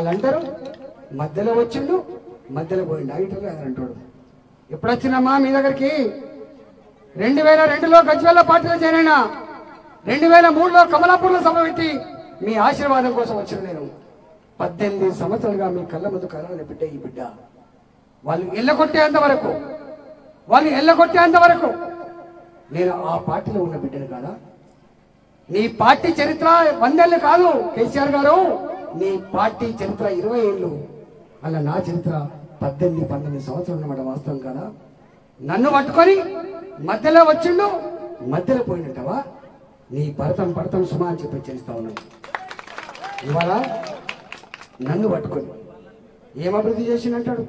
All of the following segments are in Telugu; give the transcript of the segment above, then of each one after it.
వాళ్ళు అంటారు మధ్యలో వచ్చిండు మధ్యలో పోయిండు ఐటర్లు ఆయన అంటాడు ఎప్పుడు వచ్చినమ్మా మీ దగ్గరికి రెండు వేల రెండులో గజ్వేల పార్టీలో చేరిన రెండు వేల మూడులో కమలాపూర్లో సభ పెట్టి మీ ఆశీర్వాదం కోసం వచ్చిన నేను పద్దెనిమిది సంవత్సరాలుగా మీ కళ్ళ ముందు కలవని బిడ్డ ఈ బిడ్డ వాళ్ళు ఎల్లగొట్టేంత వరకు వాళ్ళు ఎల్లగొట్టేంత వరకు నేను ఆ పార్టీలో ఉన్న బిడ్డను కాదా నీ పార్టీ చరిత్ర వందేళ్ళు కాదు కేసీఆర్ గారు నీ పార్టీ చరిత్ర ఇరవై ఏళ్ళు అలా నా చరిత్ర పద్దెనిమిది పంతొమ్మిది సంవత్సరాలు ఉన్నమాట వాస్తవం కదా నన్ను పట్టుకొని మధ్యలో వచ్చిండు మధ్యలో పోయినట్టవా నీ భరతం పడతాం సుమా అని చెప్పి హెచ్చరిస్తా ఉన్నాను ఇవాళ నన్ను పట్టుకొని ఏం అభివృద్ధి చేసిందంటాడు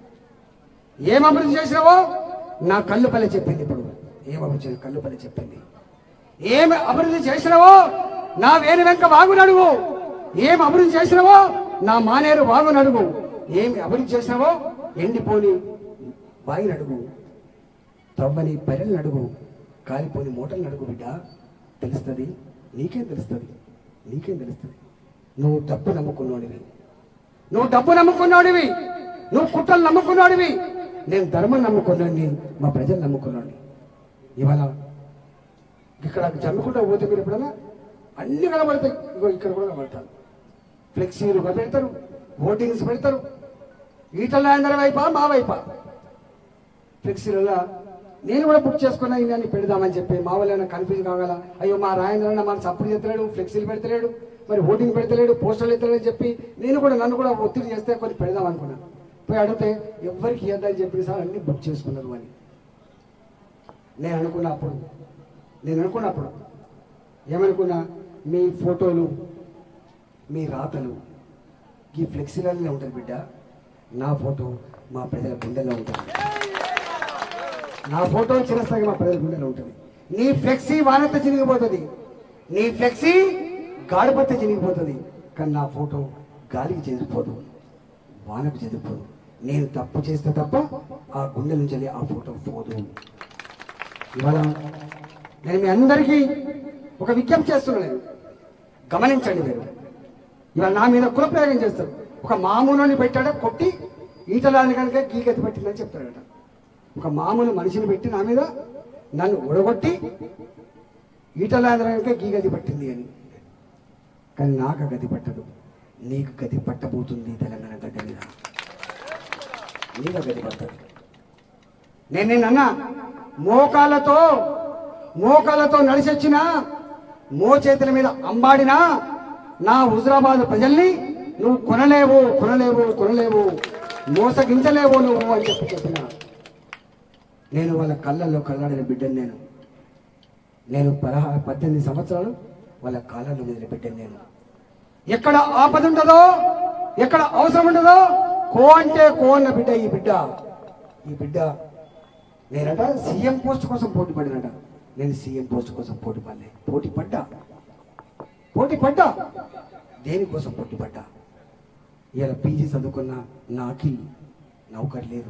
ఏం అభివృద్ధి చేసినావో నా కళ్ళు పల్లె చెప్పింది ఇప్పుడు ఏం అభివృద్ధి చేసి కళ్ళు పల్లె చెప్పింది ఏం అభివృద్ధి చేసినావో నా వేరు వెంక వాగు నడువు ఏం అభివృద్ధి చేసినావో నా మానేరు వాగు నడువు ఏమి అభివృద్ధి చేసినావో ఎండిపోని బాయి నడుగు తవ్వని పర్యలు నడుగు కాలిపోని మూటలు నడుగు బిడ్డ తెలుస్తుంది నీకేం తెలుస్తుంది నీకేం తెలుస్తుంది నువ్వు డబ్బు నమ్ముకున్నోడివి నువ్వు డబ్బు నమ్ముకున్నాడివి నువ్వు కుట్రలు నమ్ముకున్నాడివి నేను ధర్మం నమ్ముకున్నాడిని మా ప్రజలు నమ్ముకున్నాడిని ఇవాళ ఇక్కడ జమ్మికుంటా పోతే మీరు ఎప్పుడన్నా అన్ని కనబడతాయి ఇగో ఇక్కడ కూడా కనబడతారు ఫ్లెక్సీలు పెడతారు ఓటింగ్స్ పెడతారు ఈటల అందరి వైపా మా వైపా ఫ్లెక్సీలలో నేను కూడా బుక్ చేసుకున్నా ఇన్ని పెడదామని చెప్పి మా వాళ్ళు కన్ఫ్యూజ్ కాగల అయ్యో మా రాజేంద్ర అన్న మన సపోర్ట్ చేస్తలేడు ఫ్లెక్సీలు పెడతలేడు మరి ఓటింగ్ పెడతలేడు పోస్టర్లు ఎత్తలేడు అని చెప్పి నేను కూడా నన్ను కూడా ఒత్తిడి చేస్తే కొన్ని పెడదాం అనుకున్నా పోయి అడిగితే ఎవరికి ఇద్దని చెప్పి సార్ అన్ని బుక్ చేసుకున్నారు అని నేను అనుకున్నప్పుడు నేను అనుకున్నప్పుడు ఏమనుకున్నా మీ ఫోటోలు మీ రాతలు ఈ ఫ్లెక్సీలనే ఉంటుంది బిడ్డ నా ఫోటో మా ప్రజల గుండెల్లో ఉంటుంది నా ఫోటో చిరస్థాయిగా మా ప్రజల గుండెలో ఉంటుంది నీ ఫ్లెక్సీ వానత చినిగిపోతుంది నీ ఫ్లెక్సీ గాడిపత్త చినిగిపోతుంది కానీ నా ఫోటో గాలికి చెదిరిపోదు వానకు చెదిరిపోదు నేను తప్పు చేస్తే తప్ప ఆ గుండె నుంచి వెళ్ళి ఆ ఫోటో పోదు ఇవాళ నేను మీ అందరికీ ఒక విజ్ఞప్తి చేస్తున్నాను గమనించండి మీరు ఇవాళ నా మీద కులప్రయోగం చేస్తారు ఒక మామూలుని పెట్టాడ కొట్టి ఈటలాని కనుక గీగతి పట్టిందని చెప్తాడట ఒక మామూలు మనిషిని పెట్టి నా మీద నన్ను ఉడగొట్టి ఈటలాంధ్ర కనుక గీగతి పట్టింది అని కానీ నాకు ఆ గతి పట్టదు నీకు గతి పట్టబోతుంది తెలంగాణ గడ్డ మీద నీకు ఆ గతి పట్టదు నేను నిన్న మోకాలతో మోకాలతో నడిచొచ్చిన మో చేతుల మీద అంబాడినా నా హుజరాబాద్ ప్రజల్ని నువ్వు కొనలేవు కొనలేవు కొనలేవు మోసగించలేవు నువ్వు అని చెప్పి చెప్పిన నేను వాళ్ళ కళ్ళల్లో కళ్ళాడిన బిడ్డను నేను నేను పదహారు పద్దెనిమిది సంవత్సరాలు వాళ్ళ కాళ్ళలో మీద బిడ్డను నేను ఎక్కడ ఆపద ఉంటుందో ఎక్కడ అవసరం ఉంటుందో కో అంటే కో అన్న బిడ్డ ఈ బిడ్డ ఈ బిడ్డ నేనట సీఎం పోస్ట్ కోసం పోటీ పడినట నేను సీఎం పోస్ట్ కోసం పోటీ పడలే పోటీ పడ్డా పోటీ పడ్డా దేనికోసం పోటీ పడ్డా ఇవాళ పీజీ చదువుకున్న నాకి నౌకర్ లేదు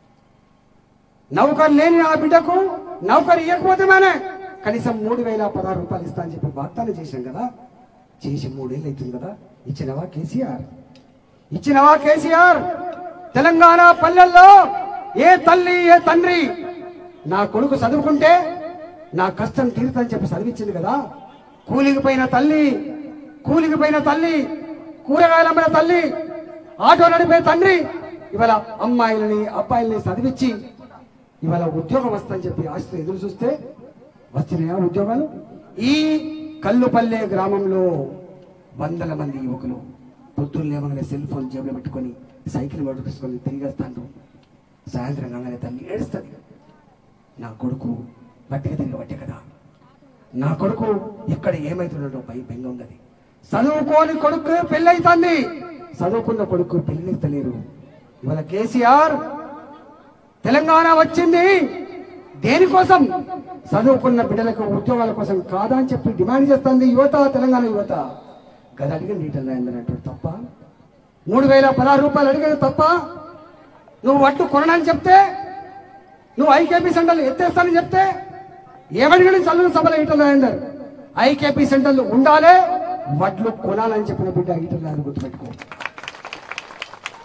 నౌకర్ లేని ఆ బిడ్డకు నౌకర్ ఇవ్వకపోతే మానే కనీసం మూడు వేల పదహారు రూపాయలు ఇస్తా అని చెప్పి వాగ్దానం చేశాం కదా చేసి మూడేళ్ళు అవుతుంది కదా ఇచ్చినవా కేసీఆర్ ఇచ్చినవా కేసీఆర్ తెలంగాణ పల్లెల్లో ఏ తల్లి ఏ తండ్రి నా కొడుకు చదువుకుంటే నా కష్టం తీరుతుందని చెప్పి చదివించింది కదా కూలికి పోయిన తల్లి కూలికి పోయిన తల్లి కూరగాయలు అమ్మిన తల్లి ఆటో నడిపే తండ్రి ఇవాళ అమ్మాయిలని అబ్బాయిలని చదివించి ఇవాళ ఉద్యోగం వస్తుందని చెప్పి ఆశతో ఎదురు చూస్తే వచ్చినాయా ఉద్యోగాలు ఈ కల్లుపల్లె గ్రామంలో వందల మంది యువకులు పొద్దున్న లేవగానే సెల్ ఫోన్ జేబులో పెట్టుకొని సైకిల్ పట్టుకొని తిరిగేస్తాను సాయంత్రం కాగానే తల్లి ఏడుస్తుంది నా కొడుకు బట్టిగా తిరగబట్టే కదా నా కొడుకు ఇక్కడ ఏమైతున్నాడో పై బెంగ ఉన్నది చదువుకోని కొడుకు పెళ్ళైతుంది చదువుకున్న కొడుకు పెళ్ళిస్తలేరు ఇవాళ కేసీఆర్ తెలంగాణ వచ్చింది దేనికోసం చదువుకున్న బిడ్డలకు ఉద్యోగాల కోసం కాదా అని చెప్పి డిమాండ్ చేస్తుంది యువత తెలంగాణ యువత గది అడిగిన లీటర్ రాయందన్నట్టు తప్ప మూడు వేల పదహారు రూపాయలు అడిగేది తప్ప నువ్వు వడ్డు కొనడానికి చెప్తే నువ్వు ఐకేపీ సెంటర్లు ఎత్తేస్తానని చెప్తే ఏమడిగిన చల్లని సభలో ఈటల రాజేందర్ ఐకేపీ సెంటర్లు ఉండాలి వడ్లు కొనాలని చెప్పిన బిడ్డ ఈటల రాజేందర్ గుర్తుపెట్టుకో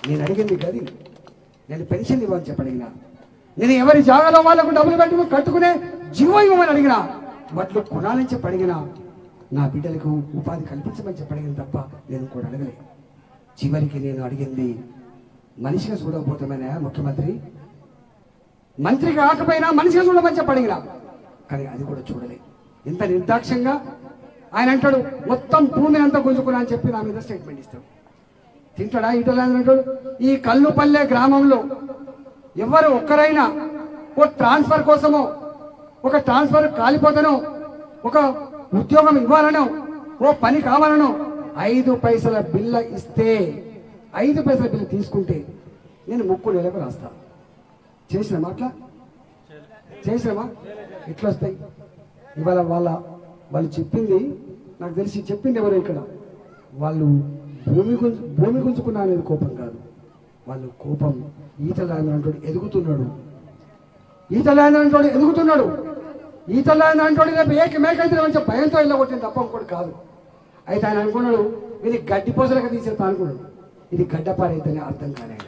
నేను అడిగింది గది నేను పెన్షన్ ఇవ్వని చెప్పి అడిగినా నేను ఎవరి జాగాలో వాళ్ళకు డబ్బులు పెట్టుకుని కట్టుకునే జీవో ఇవ్వమని అడిగినా వాటిలో కొనాలని చెప్పి అడిగినా నా బిడ్డలకు ఉపాధి కల్పించమని చెప్పి అడిగింది తప్ప నేను కూడా అడగలే చివరికి నేను అడిగింది మనిషిగా చూడకపోతామనే ముఖ్యమంత్రి మంత్రి కాకపోయినా మనిషిగా చూడమని చెప్పి అడిగినా కానీ అది కూడా చూడలే ఇంత నిర్దాక్ష్యంగా ఆయన అంటాడు మొత్తం భూమిని అంతా గుంజుకున్నా అని చెప్పి నా మీద స్టేట్మెంట్ ఇస్తాడు తింటాడా ఇటలా అంటాడు ఈ కల్లుపల్లె గ్రామంలో ఎవరు ఒక్కరైనా ఓ ట్రాన్స్ఫర్ కోసమో ఒక ట్రాన్స్ఫర్ కాలిపోతానో ఒక ఉద్యోగం ఇవ్వాలనో ఓ పని కావాలనో ఐదు పైసల బిల్ల ఇస్తే ఐదు పైసల బిల్లు తీసుకుంటే నేను ముక్కు నెలకు రాస్తా చేసిన మాట్లా చేసినామా ఎట్లా వస్తాయి ఇవాళ వాళ్ళ వాళ్ళు చెప్పింది నాకు తెలిసి చెప్పింది ఎవరు ఇక్కడ వాళ్ళు భూమి గుంజు భూమి గుంజుకున్నా అనేది కోపం కాదు వాళ్ళు కోపం ఈతలాంటి ఎదుగుతున్నాడు ఈతలాంటి ఎదుగుతున్నాడు ఈతలాంటి రేపు ఏక మేకైతే మంచి భయంతో వెళ్ళగొట్టింది తప్ప ఇంకోటి కాదు అయితే ఆయన అనుకున్నాడు ఇది గడ్డి పోసలకు తీసేస్తా అనుకున్నాడు ఇది గడ్డపారైతేనే అర్థం కాలేదు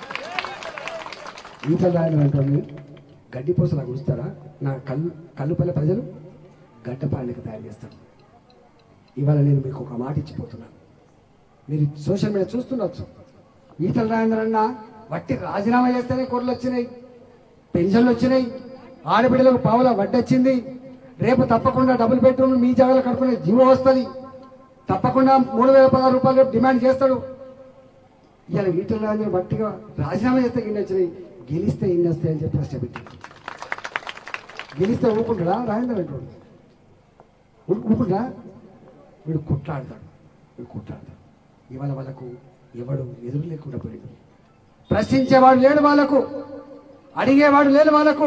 ఈతలాంటి గడ్డి పోసలా గుస్తారా నా కళ్ళు కళ్ళుపల్లె ప్రజలు గడ్డపాలకి తయారు చేస్తారు ఇవాళ నేను మీకు ఒక మాట ఇచ్చిపోతున్నాను మీరు సోషల్ మీడియా చూస్తుండొచ్చు ఈతల రాజేంద్రన్న వట్టి రాజీనామా చేస్తేనే కూరలు వచ్చినాయి పెన్షన్లు వచ్చినాయి ఆడబిడ్డలకు పావుల వడ్డొచ్చింది రేపు తప్పకుండా డబుల్ బెడ్రూమ్ మీ జాగాలో కట్టుకునే జీవో వస్తుంది తప్పకుండా మూడు వేల పదహారు రూపాయలు రేపు డిమాండ్ చేస్తాడు ఇవాళ ఈటల రాజేంద్ర వట్టిగా రాజీనామా చేస్తే ఇన్ని వచ్చినాయి గెలిస్తే ఇన్ని వస్తాయి అని చెప్పి ప్రశ్న పెట్టాడు గెలిస్తే ఊరుకుంటాడా రాజేంద్ర అంటాడు ఊ- ఊరుకుంటా వీడు కుట్లాడతాడు వీడు కుట్లాడతాడు ఇవాళ వాళ్ళకు ఎవడు ఎదురు లేకుండా పోయాడు ప్రశ్నించేవాడు లేడు వాళ్ళకు అడిగేవాడు లేడు వాళ్ళకు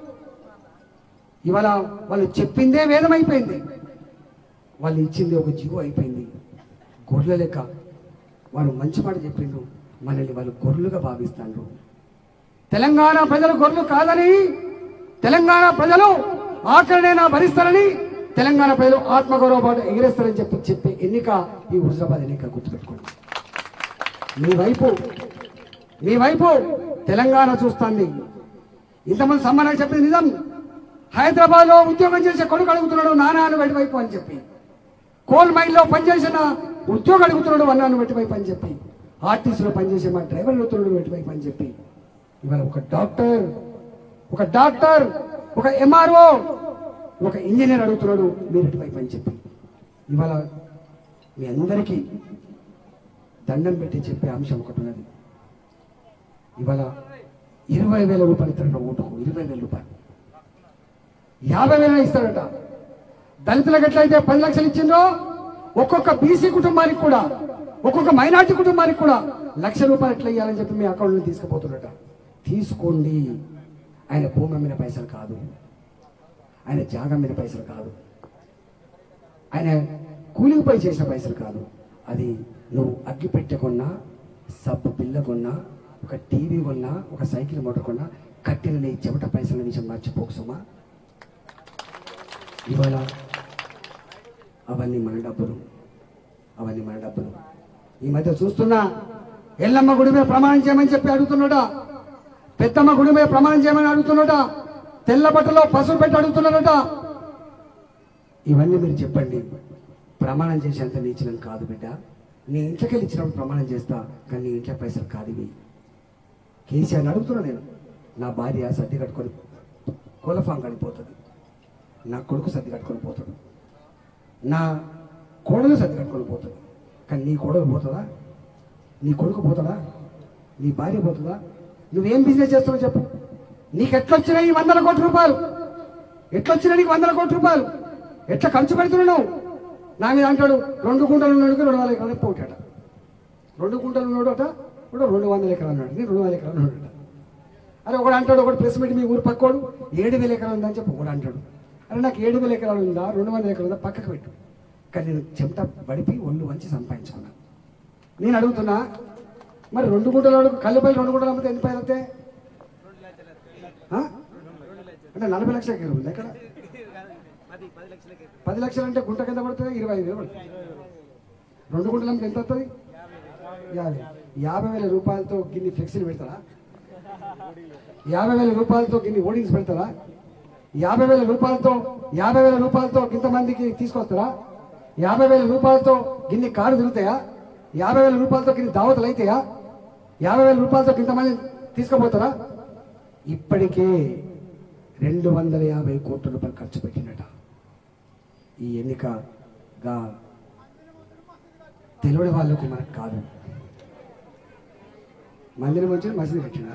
ఇవాళ వాళ్ళు చెప్పిందే వేదం అయిపోయింది వాళ్ళు ఇచ్చింది ఒక జీవో అయిపోయింది గొర్రెల లెక్క వాడు మంచి మాట చెప్పిండు మనల్ని వాళ్ళు గొర్రెలుగా భావిస్తాండ్రు తెలంగాణ ప్రజలు గొర్రెలు కాదని తెలంగాణ ప్రజలు ఆఖరినైనా భరిస్తారని తెలంగాణ ప్రజలు ఆత్మగౌరవ పాటు ఎగిరేస్తారని చెప్పి చెప్పే ఎన్నిక ఈ హుజరాబాద్ ఎన్నిక గుర్తుపెట్టుకోండి మీ వైపు మీ వైపు తెలంగాణ చూస్తుంది ఇంతమంది సమ్మానాలు చెప్పింది నిజం హైదరాబాద్ లో ఉద్యోగం చేసే కొడుకు అడుగుతున్నాడు నానాను వెటివైపు అని చెప్పి కోల్ మైన్ లో పనిచేసిన ఉద్యోగం అడుగుతున్నాడు అన్నాను వెటివైపు అని చెప్పి ఆర్టీసీలో పనిచేసే మా డ్రైవర్ అడుగుతున్నాడు వెటివైపు అని చెప్పి ఇవాళ ఒక డాక్టర్ ఒక డాక్టర్ ఒక ఎంఆర్ఓ ఒక ఇంజనీర్ అడుగుతున్నాడు మీరు ఎటువైపు అని చెప్పి ఇవాళ మీ అందరికీ దండం పెట్టి చెప్పే అంశం ఒకటి ఉన్నది ఇవాళ ఇరవై వేల రూపాయలు ఇస్తాడట ఓటుకు ఇరవై వేల రూపాయలు యాభై వేల ఇస్తాడట దళితులకు ఎట్లయితే పది లక్షలు ఇచ్చిందో ఒక్కొక్క బీసీ కుటుంబానికి కూడా ఒక్కొక్క మైనార్టీ కుటుంబానికి కూడా లక్ష రూపాయలు ఎట్లా ఇవ్వాలని చెప్పి మీ అకౌంట్లో తీసుకుపోతున్నట తీసుకోండి ఆయన భూమి అమ్మిన పైసలు కాదు ఆయన జాగం మీద పైసలు కాదు ఆయన కూలికి పై చేసిన పైసలు కాదు అది నువ్వు అగ్గి పెట్టె కొన్నా సబ్బు బిల్ల కొన్నా ఒక టీవీ కొన్నా ఒక సైకిల్ మోటార్ కొన్నా కట్టిన నీ చెమట పైసల విషయం మర్చిపోకు సుమా ఇవాళ అవన్నీ మన డబ్బులు అవన్నీ మన డబ్బులు ఈ మధ్య చూస్తున్నా ఎల్లమ్మ గుడి మీద ప్రమాణం చేయమని చెప్పి అడుగుతున్నాడా పెద్దమ్మ గుడి మీద ప్రమాణం చేయమని అడుగుతున్నాడా తెల్ల బట్టలో పసుపు పెట్టి అడుగుతున్నాడట ఇవన్నీ మీరు చెప్పండి ప్రమాణం చేసేంత నీచినం కాదు బిడ్డ నీ ఇంట్లోకి వెళ్ళి ఇచ్చినప్పుడు ప్రమాణం చేస్తా కానీ నీ ఇంట్లో పైసలు కాదు ఇవి కేసీఆర్ అడుగుతున్నా నేను నా భార్య సర్ది కట్టుకొని కోలఫాం కడిపోతుంది నా కొడుకు సర్ది కట్టుకొని పోతాడు నా కోడలు సర్ది కట్టుకొని పోతుంది కానీ నీ కోడలు పోతుందా నీ కొడుకు పోతాడా నీ భార్య పోతుందా నువ్వేం బిజినెస్ చేస్తున్నావు చెప్పు నీకు ఎట్లొచ్చినాయి ఈ వందల కోట్ల రూపాయలు ఎట్లొచ్చినాయి నీకు వందల కోట్ల రూపాయలు ఎట్లా ఖర్చు పెడుతున్నావు నా మీద అంటాడు రెండు గుంటలు ఉన్నాడు రెండు వందల ఎకరాలు పోటాట రెండు గుంటలు ఉన్నాడు అట ఇప్పుడు రెండు వందల ఎకరాలు ఉన్నాడు నేను రెండు వందల ఎకరాలు ఉన్నాడు అరే ఒకడు అంటాడు ఒకటి ప్రెస్ మీట్ మీ ఊరు పక్కోడు ఏడు వేల ఎకరాలు ఉందని చెప్పి ఒకడు అంటాడు అరే నాకు ఏడు వేల ఎకరాలు ఉందా రెండు వందల ఎకరాలు ఉందా పక్కకు పెట్టు కానీ నేను చెమట పడిపి ఒళ్ళు వంచి సంపాదించుకున్నాను నేను అడుగుతున్నా మరి రెండు గుంటలు అడుగు కళ్ళపల్లి రెండు గుంటలు అమ్మితే ఎన్ని పైలు వస్తాయి ఆ? అంటే నలభై లక్షల ఎకరం ఉంది ఎక్కడ పది లక్షలు అంటే గుంట కింద పడుతుంది ఇరవై ఐదు వేలు పడుతుంది రెండు గుంటలు అమ్మితే ఎంత వస్తుంది యాభై యాభై వేల రూపాయలతో గిన్ని ఫ్లెక్సీలు పెడతారా యాభై వేల రూపాయలతో గిన్ని ఓడింగ్స్ పెడతారా యాభై వేల రూపాయలతో యాభై వేల రూపాయలతో ఇంతమందికి తీసుకొస్తారా యాభై వేల రూపాయలతో గిన్ని కారు తిరుగుతాయా యాభై వేల రూపాయలతో గిన్ని దావతలు అయితాయా యాభై వేల రూపాయలతో ఇంతమంది తీసుకుపోతారా ఇప్పటికే రెండు వందల యాభై కోట్ల రూపాయలు ఖర్చు పెట్టినట ఈ ఎన్నికగా తెలియని వాళ్ళకు మనకు కాదు మందిరం వచ్చి మసీదు కట్టిన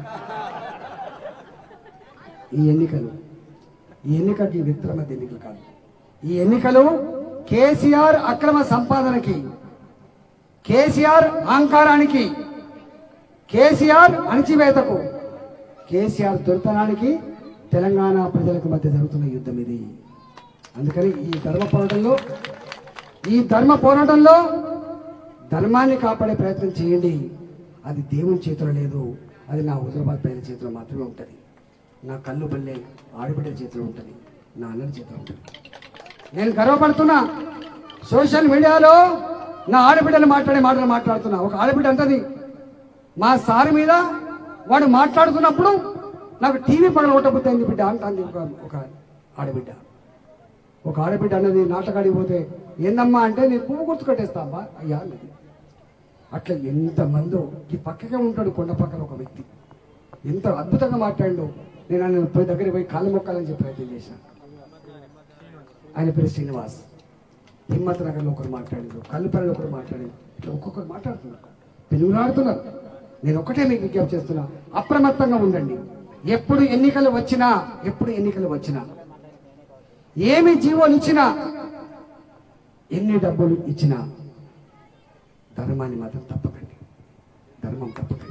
ఈ ఎన్నికలు ఈ ఎన్నికకి మిత్ర మధ్య ఎన్నికలు కాదు ఈ ఎన్నికలు కేసీఆర్ అక్రమ సంపాదనకి కేసీఆర్ అహంకారానికి కేసీఆర్ అణచివేతకు కేసీఆర్ దొరతనానికి తెలంగాణ ప్రజలకు మధ్య జరుగుతున్న యుద్ధం ఇది అందుకని ఈ ధర్మ పోరాటంలో ఈ ధర్మ పోరాటంలో ధర్మాన్ని కాపాడే ప్రయత్నం చేయండి అది దేవుని చేతిలో లేదు అది నా హుజరాబాద్ ప్రజల చేతిలో మాత్రమే ఉంటుంది నా కళ్ళు బల్లే ఆడబిడ్డల చేతిలో ఉంటుంది నా అన్నల చేతిలో ఉంటుంది నేను గర్వపడుతున్నా సోషల్ మీడియాలో నా ఆడబిడ్డలు మాట్లాడే మాటలు మాట్లాడుతున్నా ఒక ఆడబిడ్డ అంటది మా సార్ మీద వాడు మాట్లాడుతున్నప్పుడు నాకు టీవీ పగల కొట్టబుద్ధి అయింది బిడ్డ అంటుంది ఒక ఒక ఆడబిడ్డ ఒక ఆడబిడ్డ అన్నది నాటకాడికి పోతే ఏందమ్మా అంటే నేను పువ్వు గుర్తు కట్టేస్తామ్మా అయ్యా అన్నది అట్లా ఎంతమందో ఈ పక్కకే ఉంటాడు కొండ పక్కన ఒక వ్యక్తి ఎంత అద్భుతంగా మాట్లాడు నేను ఆయన పోయి దగ్గరికి పోయి కాళ్ళు మొక్కాలని చెప్పి ప్రయత్నం చేశాను ఆయన పేరు శ్రీనివాస్ హిమ్మత్ నగర్లో ఒకరు మాట్లాడారు కల్లుపల్లిలో ఒకరు మాట్లాడారు ఇట్లా ఒక్కొక్కరు మాట్లాడుతున్నారు పెనుగులాడుతున్నారు నేను ఒకటే మీకు విజ్ఞప్తి చేస్తున్నా అప్రమత్తంగా ఉండండి ఎప్పుడు ఎన్నికలు వచ్చినా ఎప్పుడు ఎన్నికలు వచ్చినా ఏమి జీవోలు ఇచ్చినా ఎన్ని డబ్బులు ఇచ్చినా ధర్మాన్ని మాత్రం తప్పకండి ధర్మం తప్పకండి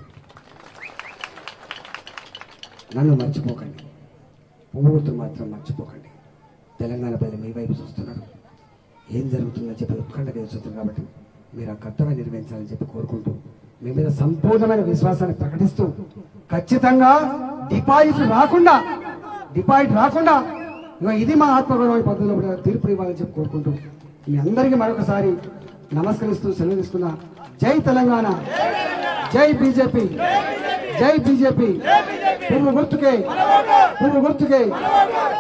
నన్ను మర్చిపోకండి పువ్వుతులు మాత్రం మర్చిపోకండి తెలంగాణ ప్రజలు మీ వైపు చూస్తున్నారు ఏం జరుగుతుందని చెప్పి ఉత్కంఠగా చూస్తున్నారు కాబట్టి మీరు ఆ కర్తవ్యం నిర్వహించాలని చెప్పి కోరుకుంటూ మీ మీద సంపూర్ణమైన విశ్వాసాన్ని ప్రకటిస్తూ ఖచ్చితంగా డిపాజిట్ రాకుండా డిపాజిట్ రాకుండా ఇగో ఇది మా ఆత్మగౌరవ పద్ధతిలో కూడా తీర్పు ఇవ్వాలని చెప్పి కోరుకుంటూ మీ అందరికీ మరొకసారి నమస్కరిస్తూ సెలవు తీసుకున్నా జై తెలంగాణ జై బీజేపీ జై బీజేపీ పువ్వు గుర్తుకే పువ్వు గుర్తుకే